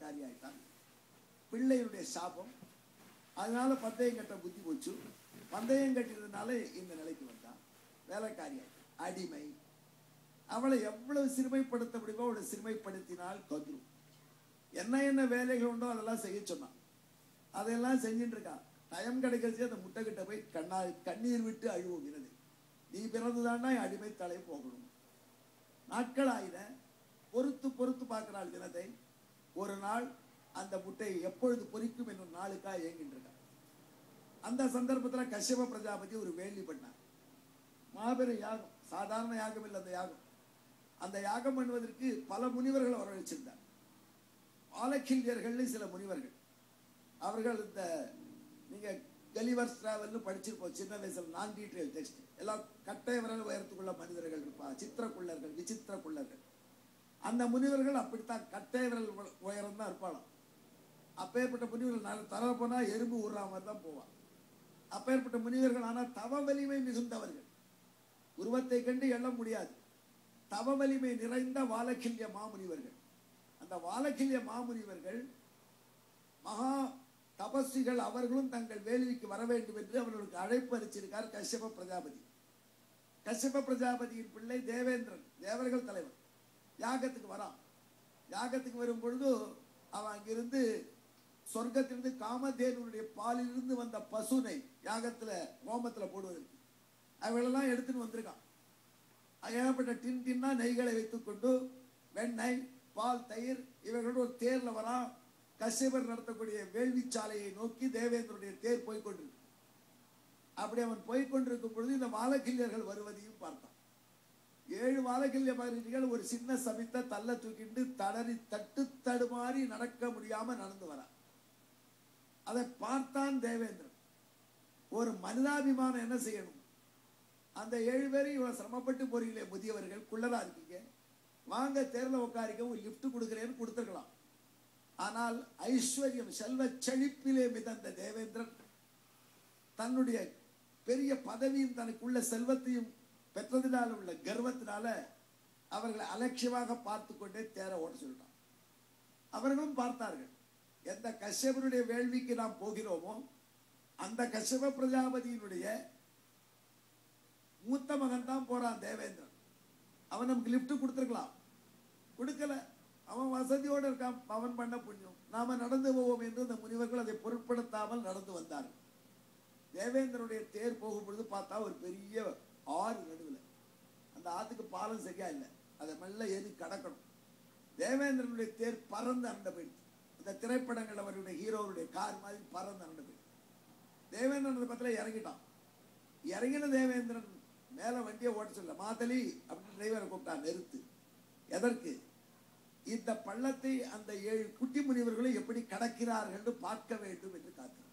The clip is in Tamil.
வேலைக்காரி ஆயிட்டான் பிள்ளையுடைய சாபம் அதனால பந்தயம் கட்ட புத்தி போச்சு பந்தயம் கட்டினதுனால இந்த நிலைக்கு வந்தான் வேலைக்காரி ஆயிட்டான். அடிமை அவளை எவ்வளவு சிறுமைப்படுத்த முடியுமோ அவளை சிறுமைப்படுத்தினால் கதுரு என்ன என்ன வேலைகள் உண்டோ அதெல்லாம் செய்ய சொன்னான் அதையெல்லாம் செஞ்சுட்டு இருக்கான் டைம் கிடைக்கிறச்சே அந்த முட்டை கிட்ட போய் கண்ணா கண்ணீர் விட்டு அழுவுகிறது நீ பிறந்துதான்னா என் அடிமை தலை போகணும் நாட்கள் ஆயின பொறுத்து பொறுத்து பார்க்கிறாள் தினத்தை ஒரு நாள் அந்த முட்டை எப்பொழுது பொரிக்கும் என்னும் நாளுக்காக ஏங்கிட்டு இருக்கான் அந்த சந்தர்ப்பத்துல கஷ்யப பிரஜாபதி ஒரு வேள்வி பண்ணார் மாபெரும் யாகம் சாதாரண யாகம் இல்லை அந்த யாகம் அந்த யாகம் பண்ணுவதற்கு பல முனிவர்கள் வரவழைச்சிருந்தார் ஆலக்கில்யர்கள்னு சில முனிவர்கள் அவர்கள் இந்த நீங்க கலிவர்ஸ் டிராவல்னு படிச்சிருப்போம் சின்ன வயசுல நான் டீட்டெயில் டெக்ஸ்ட் எல்லாம் கட்டை விரல் உயரத்துக்குள்ள மனிதர்கள் இருப்பா சித்திரக்குள்ளர்கள் விசித்திர குள்ளர்கள் அந்த முனிவர்கள் அப்படித்தான் கட்டை விரல் உயரம் தான் இருப்பாளாம் அப்பேற்பட்ட முனிவர்கள் நான் தர போனா எறும்பு ஊர்ற மாதிரி தான் போவான் அப்பேற்பட்ட முனிவர்கள் ஆனால் தவ வலிமை மிகுந்தவர்கள் உருவத்தை கண்டு எண்ண முடியாது தவ வலிமை நிறைந்த வாலக்கில்ய மாமுனிவர்கள் அந்த வாலக்கில்ய மாமுனிவர்கள் மகா தபஸ்விகள் அவர்களும் தங்கள் வேள்விக்கு வர வேண்டும் என்று அவர்களுக்கு அழைப்பு அளிச்சிருக்கார் கஷ்யப பிரஜாபதி கஷ்யப பிரஜாபதியின் பிள்ளை தேவேந்திரன் தேவர்கள் தலைவர் யாகத்துக்கு வரான் யாகத்துக்கு வரும் பொழுது அவன் அங்கிருந்து சொர்க்கத்திலிருந்து காமதேனுடைய பாலிலிருந்து வந்த பசுனை யாகத்துல ஹோமத்துல போடுவதற்கு அவைகளெல்லாம் எடுத்துன்னு வந்திருக்கான் ஏகப்பட்ட டின் டின்னா நெய்களை வைத்துக்கொண்டு வெண்ணெய் பால் தயிர் இவர்களோட ஒரு தேர்ல வரான் கஷ்யபர் நடத்தக்கூடிய வேள்விச்சாலையை நோக்கி தேவேந்திரனுடைய தேர் போய்கொண்டிருக்கு அப்படி அவன் போய்கொண்டிருக்கும் பொழுது இந்த வாழக்கில்யர்கள் வருவதையும் பார்த்தான் ஏழு வாழக்கில்ய பகுதிகள் ஒரு சின்ன சமித்த தள்ள தூக்கிட்டு தடறி தட்டு தடுமாறி நடக்க முடியாம நடந்து வரான் அதை பார்த்தான் தேவேந்திரன் ஒரு மனிதாபிமானம் என்ன செய்யணும் அந்த ஏழு பேரும் இவ்வளவு சிரமப்பட்டு போறீங்களே முதியவர்கள் குள்ளரா இருக்கீங்க வாங்க தேர்ல உட்காரிக்க ஒரு லிப்ட் கொடுக்குறேன்னு கொடுத்துருக்கலாம் ஆனால் ஐஸ்வர்யம் செல்வ செழிப்பிலே மிதந்த தேவேந்திரன் தன்னுடைய பெரிய பதவியும் தனக்குள்ள செல்வத்தையும் பெற்றதினால் உள்ள கர்வத்தினால அவர்களை அலட்சியமாக பார்த்து கொண்டே தேர ஓட சொல்லிட்டான் அவர்களும் பார்த்தார்கள் எந்த கஷ்யபனுடைய வேள்விக்கு நாம் போகிறோமோ அந்த கஷ்யப பிரஜாபதியினுடைய மூத்த மகன் தான் போறான் தேவேந்திரன் அவன் நமக்கு லிப்ட் கொடுத்துருக்கலாம் கொடுக்கல அவன் வசதியோடு இருக்கான் அவன் பண்ண புண்ணியம் நாம நடந்து போவோம் என்று அந்த முனிவர்கள் அதை பொருட்படுத்தாமல் நடந்து வந்தார்கள் தேவேந்திரனுடைய தேர் போகும் பொழுது பார்த்தா ஒரு பெரிய ஆறு நடுவில் அந்த ஆத்துக்கு பாலம் சரியா இல்லை அதை மெல்ல ஏறி கடக்கணும் தேவேந்திரனுடைய தேர் பறந்து அண்ட போயிடுச்சு அந்த திரைப்படங்கள் அவருடைய ஹீரோவுடைய கார் மாதிரி பறந்து அண்ட போயிடுச்சு தேவேந்திரன் அந்த பக்கத்தில் இறங்கிட்டான் இறங்கின தேவேந்திரன் மேல வண்டியை ஓட்ட சொல்ல மாதலி அப்படின்னு டிரைவரை கூப்பிட்டான் நிறுத்து எதற்கு இந்த பள்ளத்தை அந்த ஏழு குட்டி முனிவர்களும் எப்படி கடக்கிறார்கள் என்று பார்க்க வேண்டும் என்று காத்திருந்தார்